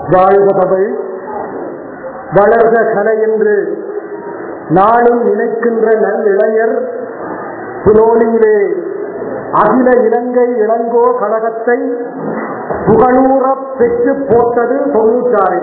வாழ்க தமிழ் வளர்க கலை என்று நாளும் நினைக்கின்ற நல் இளைஞர் புலோலியிலே அகில இலங்கை இளங்கோ கழகத்தை புகழூற பெற்று போட்டது தொண்ணூற்றாறு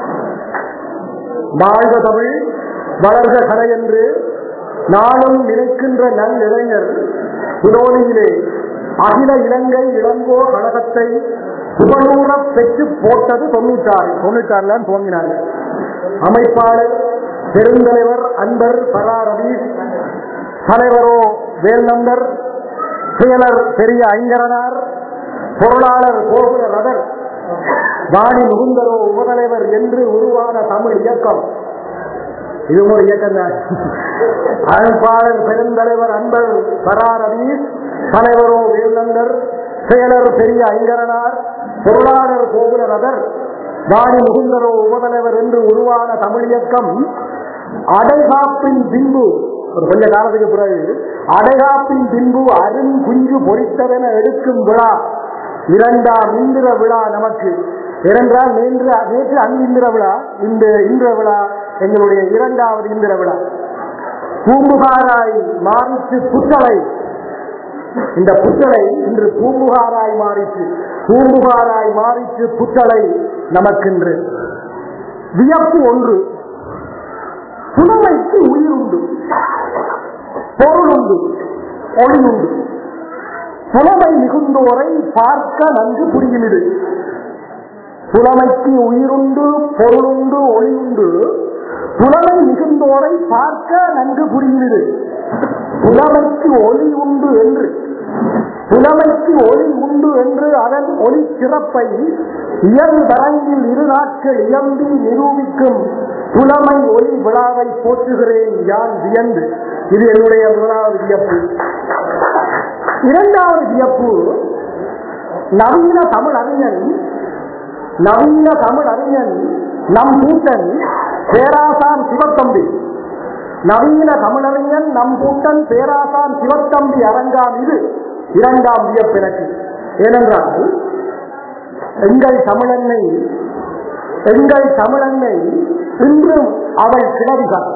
வாழ்க தமிழ் வளர்க கலை என்று நாளும் நினைக்கின்ற நல் இளைஞர் புலோலியிலே அகில இலங்கை இளங்கோ கழகத்தை புகழூற பெற்று போட்டது தொண்ணூற்றாறு தொண்ணூற்றாறுல துவங்கினாங்க அமைப்பாளர் பெருந்தலைவர் அன்பர் பரா ரவீஷ் தலைவரோ வேல்நந்தர் செயலர் பெரிய ஐங்கரனார் பொருளாளர் கோகுல ரதர் வாணி முகுந்தரோ உபதலைவர் என்று உருவான தமிழ் இயக்கம் இது ஒரு இயக்கம் தான் அமைப்பாளர் பெருந்தலைவர் அன்பர் பரா ரவீஷ் தலைவரோ வேல்நந்தர் செயலர் பெரிய ஐங்கரனார் பொருளாளர் கோகுல ரதர் வாணி முகுந்தரோ உபதலைவர் என்று உருவான தமிழ் இயக்கம் அடைகாப்பின் பின்பு ஒரு கொஞ்ச காலத்துக்கு பிறகு அடைகாப்பின் பின்பு அருண் குஞ்சு பொறித்ததென எடுக்கும் விழா இரண்டாம் இந்திர விழா நமக்கு ஏனென்றால் நேற்று நேற்று அங்கிந்திர விழா இந்த இந்திர விழா எங்களுடைய இரண்டாவது இந்திர விழா பூம்புகாராய் மாறிச்சு புத்தளை இந்த புத்தளை இன்று பூம்புகாராய் மாறிச்சு பூம்புகாராய் மாறிச்சு புத்தளை நமக்கென்று வியப்பு ஒன்று புலமைக்கு உயிர் உண்டு பொருள் உண்டு ஒளி உண்டு புலமை மிகுந்தோரை பார்க்க நன்கு புரிகிறது புலமைக்கு உயிருண்டு பொருளுண்டு ஒளி உண்டு புலமை மிகுந்தோரை பார்க்க நன்கு புரிகிறது புலமைக்கு ஒளி உண்டு என்று புலமைக்கு ஒளி உண்டு என்று அதன் ஒளி சிறப்பை இயல்பரங்கில் இரு நாட்கள் இயம்பி நிரூபிக்கும் புலமை ஒளி விழாவை போற்றுகிறேன் யான் வியந்து இது என்னுடைய முதலாவது வியப்பு இரண்டாவது வியப்பு நவீன தமிழ் அறிஞன் நவீன தமிழ் அறிஞன் நம் கூட்டன் பேராசான் சிவத்தம்பி நவீன தமிழறிஞன் நம் கூட்டன் பேராசான் சிவத்தம்பி அரங்காம் இது இரண்டாம் வியப்பிறக்கு ஏனென்றால் எங்கள் தமிழன்னை எங்கள் தமிழன்னை இன்றும் அவள் கிளவிகள்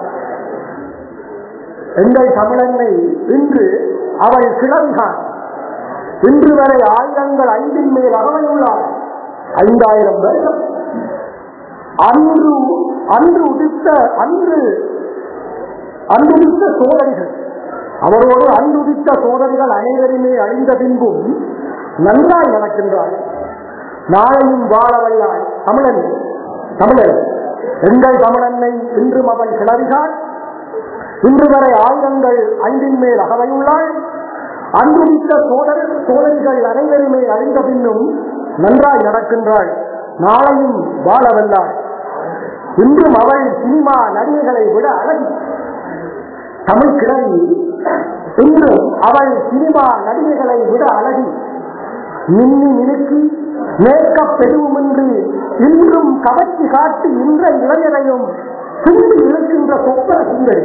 எங்கள் தமிழன்னை இன்று அவள் கிளவிகான் இன்று வரை ஆயிரங்கள் ஐந்தின் மேல் அகவையுள்ளார் ஐந்தாயிரம் வருடம் அன்று அன்று உதித்த அன்று அன்றுதித்த சோதரிகள் அவரோடு அன்றுதித்த சோதரிகள் அனைவருமே அழிந்த பின்பும் நன்றாய் நடக்கின்றார் நாளையும் வாழ வல்லாய் தமிழன் தமிழன் எங்கள் தமிழன்னை இன்றும் அவன் கிளறிகான் இன்று வரை ஆயிரங்கள் ஐந்தின் மேல் அகவையுள்ளாள் அன்றுதித்த சோதர் சோதரிகள் அனைவருமே அழிந்த பின்னும் நன்றாய் நடக்கின்றாள் நாளையும் வாழ வல்லாள் இன்றும் அவள் சினிமா நடிகைகளை விட அழகி தமிழ் கிழவி இன்றும் அவள் சினிமா நடிகைகளை விட அழகி மின்னி மினுக்கி மேக்கப் பெருவுமின்றி இன்றும் கவர்ச்சி காட்டி இன்ற இளைஞரையும் சிந்தி இழுக்கின்ற சொப்பர சுந்தரி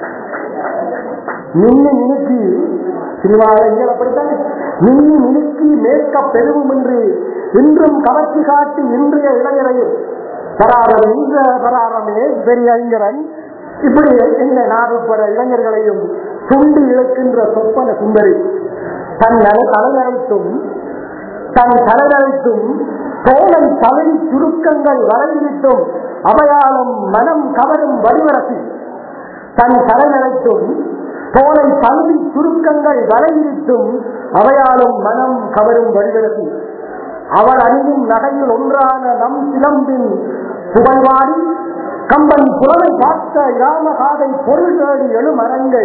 மின்னி மினுக்கி சினிமாவில் அப்படித்தானே மின்னி மினுக்கி மேக்கப் பெருவுமின்றி இன்றும் கவர்ச்சி காட்டி இன்றைய இளைஞரையும் பராரம் இந்த பராரமே பெரிய ஐங்கரன் இப்படி இந்த நாடுபட இளைஞர்களையும் சுண்டி இழுக்கின்ற சொப்பன சுந்தரி தன் தலையழைத்தும் தன் தலையழைத்தும் தோலை தவறி சுருக்கங்கள் வரைவிட்டும் அவையாலும் மனம் கவரும் வடிவரசி தன் தலையழைத்தும் தோலை தழுவி சுருக்கங்கள் வரைவிட்டும் அவையாலும் மனம் கவரும் வடிவரசி அவள் அணியும் நகையில் ஒன்றான நம் சிலம்பின் புகழ்வாடி கம்பன் புலனை பார்த்த இராமகாதை பொருள் தேடி எழும் அரங்கை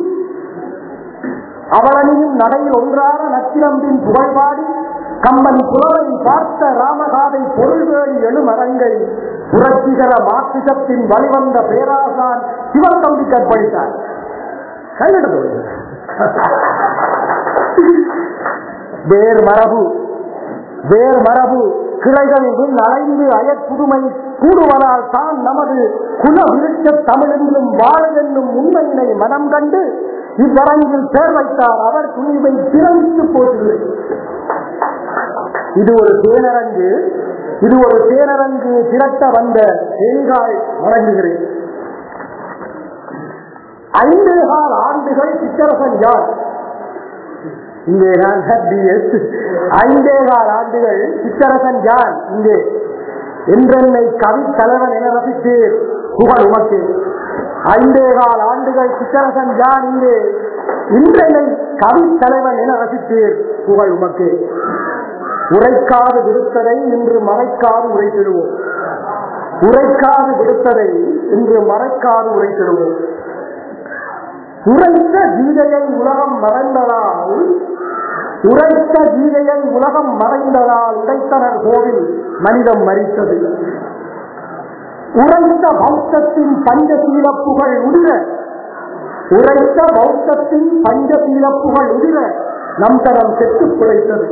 அவளனியும் நடையில் ஒன்றான நச்சிலம்பின் புகழ்பாடி கம்பன் புலனை பார்த்த ராமகாதை பொருள் தேடி எழும் அரங்கை புரட்சிகர மாற்றிசத்தின் வழிவந்த பேராசான் சிவத்தம்பி கற்பழித்தார் கையெடுத்து வேர் மரபு வேர் மரபு கிளைகள் அலைந்து அயற்புதுமை கூடுவதால் தான் நமது குல விருட்ச தமிழ் என்றும் வாழ என்னும் உண்மையினை மனம் கண்டு இவ்வரங்கில் பேர் வைத்தார் அவர் துணிவை திறந்து போகிறது இது ஒரு பேரரங்கு இது ஒரு தேரரங்கு திரட்ட வந்த தேங்காய் வழங்குகிறேன் ஐந்து கால் ஆண்டுகள் சிற்றரசன் யார் இங்கே நான் பிஎஸ் ஐந்தே கால் ஆண்டுகள் சிற்றரசன் யார் இங்கே என்றென்னை கவி தலைவன் என ரசித்தீர் புகழ் உமக்கு ஐந்தே கால் ஆண்டுகள் சிற்றரசன் யான் இங்கே இன்றென்னை கவி தலைவன் என ரசித்தீர் புகழ் உமக்கு உரைக்காது விடுத்ததை இன்று மறைக்காது உரைத்திடுவோம் உரைக்காது விடுத்ததை இன்று மறைக்காது உரைத்திடுவோம் உரைத்த கீதையை உலகம் மறைந்ததால் உரைத்த கீதையை உலகம் மறைந்ததால் உடைத்தனர் கோவில் மனிதம் மறித்தது உரைத்த பௌத்தத்தின் பஞ்சசீல புகழ் உதிர உரைத்த பௌத்தத்தின் பஞ்சசீல புகழ் உதிர நம் தரம் செத்து குறைத்தது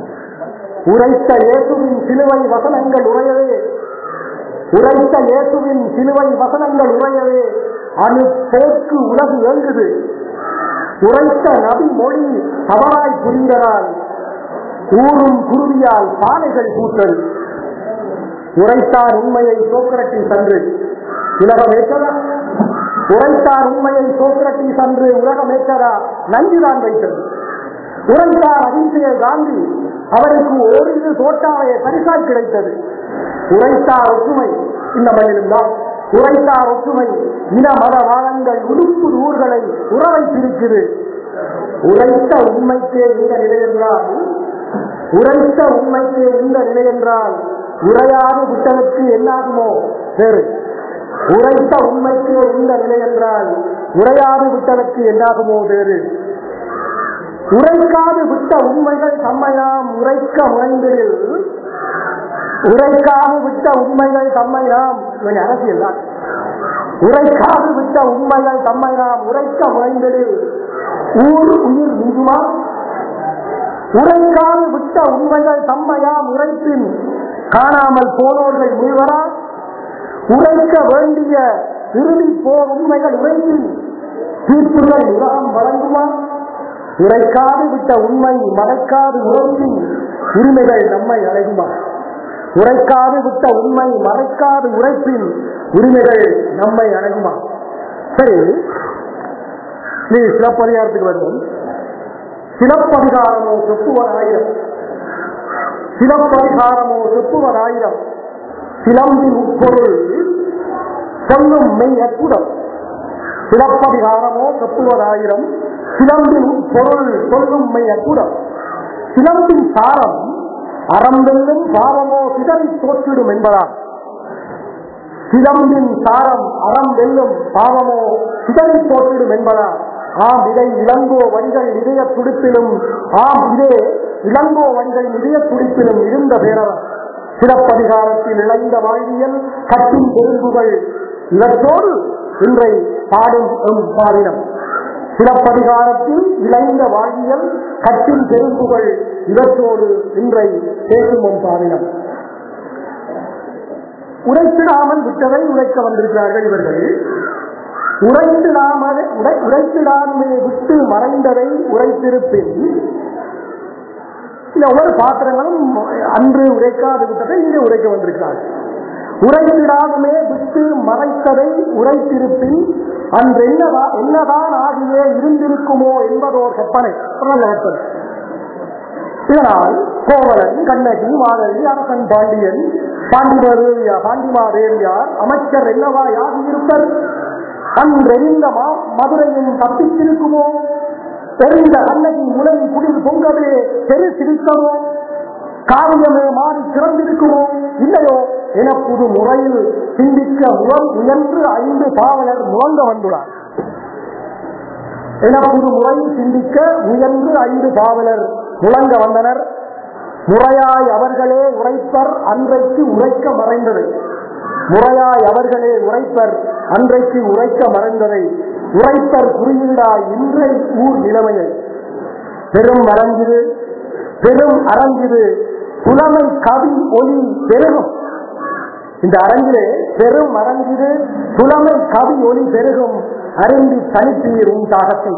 உரைத்த இயேசுவின் சிலுவை வசனங்கள் உரையவே உரைத்த இயேசுவின் சிலுவை வசனங்கள் உரையவே அணு போக்கு உலகு இயங்குது உரைத்த நபி மொழி தவறாய் புரிந்ததால் ஊரும் குருவியால் பானைகள் கூட்டல் உரைத்தார் உண்மையை சோக்கரட்டி சன்று உலகமேற்றதா உரைத்தார் உண்மையை சோக்கரட்டி சன்று உலகமேற்றதா நஞ்சுதான் வைத்தது உரைத்தார் அகிம்சையை காந்தி அவருக்கு ஓரிரு தோட்டாவைய பரிசாய் கிடைத்தது உரைத்தார் ஒற்றுமை இந்த மண்ணிலும் தான் உரைத்தார் ஒற்றுமை இன மத வாதங்கள் உடுப்பு ஊர்களை உறவை பிரிக்குது உரைத்த உண்மைக்கே இந்த நிலை என்றால் உரைத்த உண்மைக்கே இந்த நிலை என்றால் உரையாது விட்டனுக்கு என்னாகுமோ வேறு உரைத்த உண்மைக்கே இந்த நிலை என்றால் உரையாது விட்டனுக்கு என்னாகுமோ வேறு உரைக்காது விட்ட உண்மைகள் தம்மை நாம் உரைக்க முனைந்ததில் உரைக்காது விட்ட உண்மைகள் தம்மை நாம் இவன் அரசியல் தான் உரைக்காது விட்ட உண்மைகள் தம்மை நாம் உரைக்க முனைந்ததில் ஊர் உயிர் நீங்குமா உரைக்காது விட்ட உண்மைகள் தம்மையாம் உரைப்பின் காணாமல் போனோர்கள் முழுவரா உரைக்க வேண்டிய இறுதி போர் உண்மைகள் உரைப்பின் தீர்ப்புகள் உலகம் வழங்குமா உரைக்காது விட்ட உண்மை மறைக்காது உரைப்பின் உரிமைகள் நம்மை அடைகுமா உரைக்காது விட்ட உண்மை மறைக்காது உரைப்பின் உரிமைகள் நம்மை அணுகுமா சரி நீ சிலப்பதிகாரத்துக்கு வருவோம் சிலப்பதிகாரமோ செப்புவதாயிரம் சிலப்பதிகாரமோ செப்புவதாயிரம் சிலம்பின் உட்பொருள் சொல்லும் மெய் அற்புதம் சிலப்பதிகாரமோ செப்புவதாயிரம் சிலம்பின் உட்பொருள் சொல்லும் மெய் அற்புதம் சிலம்பின் சாரம் அறம்பெல்லும் பாவமோ சிதறி தோற்றிடும் என்பதால் சிலம்பின் சாரம் அறம் வெல்லும் பாவமோ சிதறி தோற்றிடும் என்பதால் ஆம் இதை இளங்கோ வணிகள் இதய துடிப்பிலும் ஆம் இதே இளங்கோ வணிகள் இதய துடிப்பிலும் இருந்த பேரவர் சிலப்பதிகாரத்தில் இழைந்த வாழ்வியல் கட்டும் பெருங்குகள் இவற்றோடு இன்றை பாடும் எம் பாடினம் சிலப்பதிகாரத்தில் இழைந்த வாழ்வியல் கட்டின் பெருங்குகள் இவற்றோடு இன்றை பேசும் எம் பாடினம் உரைத்திடாமல் விட்டதை உரைக்க வந்திருக்கிறார்கள் இவர்கள் உரைத்திடாமல் உரை உரைத்திடாமே விட்டு மறைந்ததை உரைத்திருப்பின் இந்த ஒவ்வொரு பாத்திரங்களும் அன்று உரைக்காது விட்டதை இங்கே உரைக்க வந்திருக்கிறார்கள் உரைத்திடாமே விட்டு மறைத்ததை உரைத்திருப்பின் அன்று என்னதா என்னதான் ஆகியே இருந்திருக்குமோ என்பதோர் கற்பனை நல்ல கற்பனை இதனால் கோவலன் கண்ணகி மாதவி அரசன் பாண்டியன் பாண்டிமருவியா பாண்டிமாதேவியார் அமைச்சர் என்னவா யாகியிருப்பர் அன்றெறிந்த மா மதுரையும் தப்பித்திருக்குமோ தெரிந்த அன்னைக்கு முளை குடில் பொங்கவே பெரு சிரித்தமோ காரியமே மாறி சிறந்திருக்குமோ இல்லையோ என புது முறையில் சிந்திக்க முயல் முயன்று ஐந்து பாவலர் முழங்க வந்துள்ளார் என புது முறையில் சிந்திக்க முயன்று ஐந்து பாவலர் முழங்க வந்தனர் முறையாய் அவர்களே உரைப்பர் அன்றைக்கு உரைக்க மறைந்ததை முறையாய் அவர்களே உரைப்பர் அன்றைக்கு உரைக்க மறைந்ததை உரைப்பர் குறியீடாய் இன்றை ஊர் நிலைமையை பெரும் அரங்கிது பெரும் அரங்கிது புலமை கவி ஒளி பெருகும் இந்த அரங்கிலே பெரும் அரங்கிது புலமை கவி ஒளி பெருகும் அறிந்து தனித்தீர் உன் தாகத்தை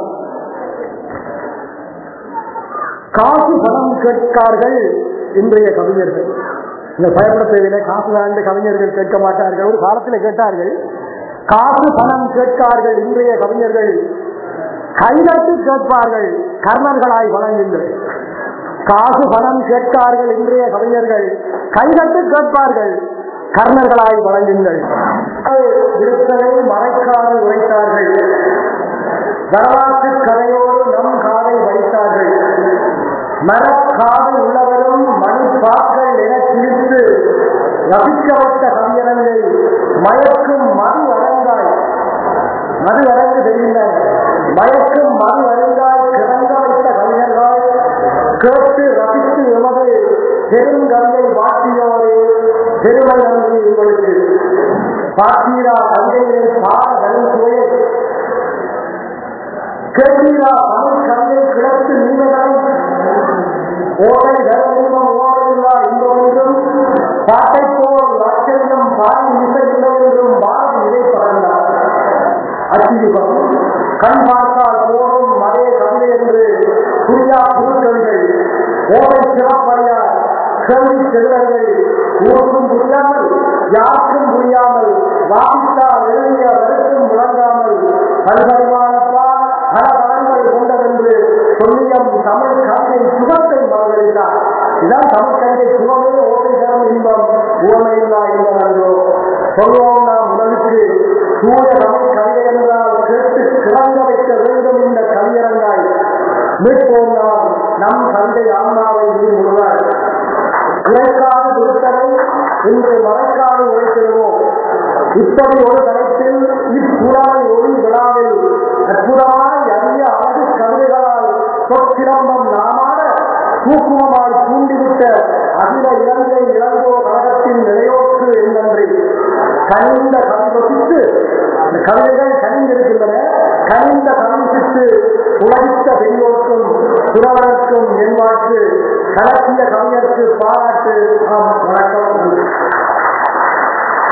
காசு பணம் கேட்கார்கள் இன்றைய கவிஞர்கள் இந்த பயப்பட தேவையில்லை காசு வேண்டு கவிஞர்கள் கேட்க மாட்டார்கள் ஒரு காலத்தில் கேட்டார்கள் காசு பணம் கேட்கார்கள் இன்றைய கவிஞர்கள் கைதட்டி கேட்பார்கள் கர்ணர்களாய் வழங்குங்கள் காசு பணம் கேட்கார்கள் இன்றைய கவிஞர்கள் கைதட்டு கேட்பார்கள் கர்ணர்களாய் வழங்குங்கள் விடுத்தலை மறைக்காது உரைத்தார்கள் வரலாற்று கதையோடு நம் காதை வைத்தார்கள் மரக்காது உள்ளவரும் மணிப்பாக்கள் என சிரித்து ரசிக்க வைத்த கவியரங்கை மயக்கும் மது அரங்காய் மது அரங்கு தெரியல மயக்கும் மது அரங்காய் கிறங்க வைத்த கவிஞர்கள் கேட்டு ரசித்து எமது பெருங்கவியை வாட்டியோரே பெருமை நன்றி உங்களுக்கு பாத்தீரா கங்கையிலே பாட வரும் சுவையை கேட்டீரா தமிழ் கவிதை கிழக்கு நீமைகளை ஓடை தர்மம் ஓடையில்லா இன்பமென்றும் பாட்டை போல் ஆச்சரியம் பாடி இசை இல்லை என்றும் பாரதி இதை பறந்தார் அச்சியுகம் கண் பார்த்தால் போதும் மதே கவிதை என்று புரியா புதுக்கவிகள் ஓடை சிறப்பறியார் கேள்வி செல்வர்கள் ஊருக்கும் புரியாமல் யாருக்கும் புரியாமல் வாசித்தால் எழுதிய வருக்கும் விளங்காமல் பல்பரிமாணப்பா பல பலன்களை கொண்டதென்று சொல்லியம் தமிழ் கவிதை சுகத்தை மறுதளித்தார் இதான் தமிழ் கவிதை சுகமே ஓட்டை தரும் இன்பம் உவமையில்லா இன்பம் என்றோ சொல்வோம் நாம் உலகுக்கு சூழ தமிழ் கவிதை என்றால் கேட்டு கிளங்க வைக்க வேண்டும் இந்த கவியரங்காய் மீட்போம் நாம் நம் தந்தை ஆன்மாவை விரும்புகிறார் உழைக்காது கொடுத்ததை இன்று மறைக்காது உழைத்திடுவோம் இப்படி ஒரு தலைப்பில் இப்புறாமை ஒளி விழாவில் அற்புதமாய் அரிய அழகு கவிதைகளால் சொற்சிலம்பம் நாமாட சூக்குமமாய் தூண்டிவிட்ட அகில இலங்கை இளங்கோ கழகத்தின் நிலையோற்று என்னன்றி கனிந்த கவிதொசித்து அந்த கவிதைகள் கனிந்திருக்கின்றன கனிந்த கவிசித்து உலகித்த பெரியோர்க்கும் புறவனுக்கும் என் வாக்கு கலக்கிய கவிஞருக்கு பாராட்டு ஆம் வணக்கம்